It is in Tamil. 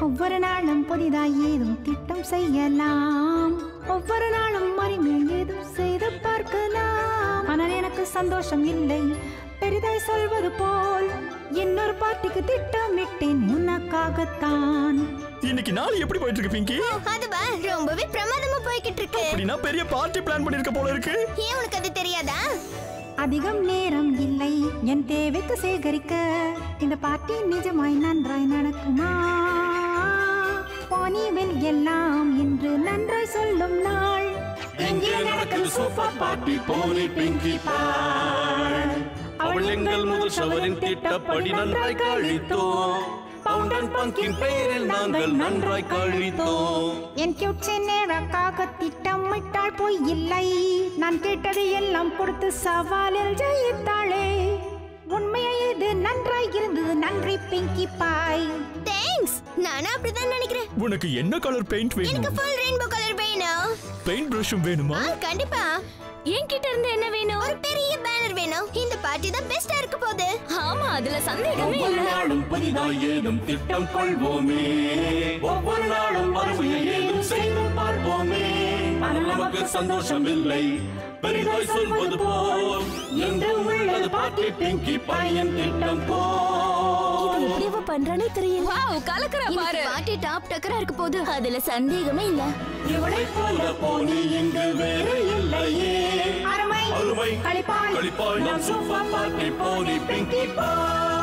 ஒவ்வொரு நாளும் புதிதாய் ஏதும் திட்டம் செய்யலாம் ஒவ்வொரு நாளும் மறுமையில் ஏதும் செய்து பார்க்கலாம் ஆனால் எனக்கு சந்தோஷம் இல்லை பெரிதாய் சொல்வது போல் இன்னொரு பார்ட்டிக்கு திட்டமிட்டேன் உனக்காகத்தான் இன்னைக்கு நாள் எப்படி போயிட்டு இருக்கு பிங்கி ஓ, அதுவா ரொம்பவே பிரமாதமா போய்கிட்டு இருக்கு அப்படின்னா பெரிய பார்ட்டி பிளான் பண்ணிருக்க போல இருக்கு ஏன் உனக்கு அது தெரியாதா அதிகம் நேரம் இல்லை என் தேவைக்கு சேகரிக்க இந்த பார்ட்டி நிஜமாய் நன்றாய் நடக்குமா பானிவில் எல்லாம் இன்று நன்றாய் சொல்லும் நாள் இங்கே நடக்குது சூப்பர் பார்ட்டி போனி பிங்கி பாய் அவள் எங்கள் முதல் ஷவரின் திட்டப்படி நன்றாய் கழித்தோம் பவுண்டன் பங்கின் பெயரில் நாங்கள் நன்றாய் கழித்தோம் என் கியூட் நேரக்காக திட்டமிட்டால் போய் இல்லை நான் கேட்டது எல்லாம் கொடுத்து சவாலில் ஜெயித்தாளே உண்மையை இது நன்றாய் இருந்தது நன்றி பிங்கி பாய் தேங்க்ஸ் நானும் அப்படிதான் நினைக்கிறேன் உனக்கு என்ன கலர் பெயிண்ட் எனக்கு வேணும் ஃபுல் ரெயின்போ கலர் வேணும் பெயிண்ட் ப்ரஷும் வேணுமா ஆ கண்டிப்பா என்கிட்ட இருந்து என்ன வேணும் ஒரு பெரிய பேனர் வேணும் இந்த பார்ட்டி தான் பெஸ்டா இருக்க போகுது ஆமா அதுல சந்தேகமே ஒவ்வொரு இல்ல நாளும் புதிதாய் ஏதும் திட்டம் கொள்வோமே ஒவ்வொரு நாளும் வறுமையை ஏதும் செய்து பார்ப்போமே ஆனால் நமக்கு சந்தோஷம் இல்லை பெரிதாய் சொல்வது போல் என்று உள்ளது பாட்டி பிங்கி பையன் திட்டம் போல் எப்படி அவ பண்றானே தெரியல வாவ் கலக்கறா பாரு பாட்டி டாப் டக்கரா இருக்க போகுது அதுல சந்தேகமே இல்ல இவளைப் போல போனி இங்கு வேறு இல்லையே அருமை அருமை களிப்பாய் களிப்பாய் நம் சூப்பர் பார்ட்டி போனி பிங்கி பாய்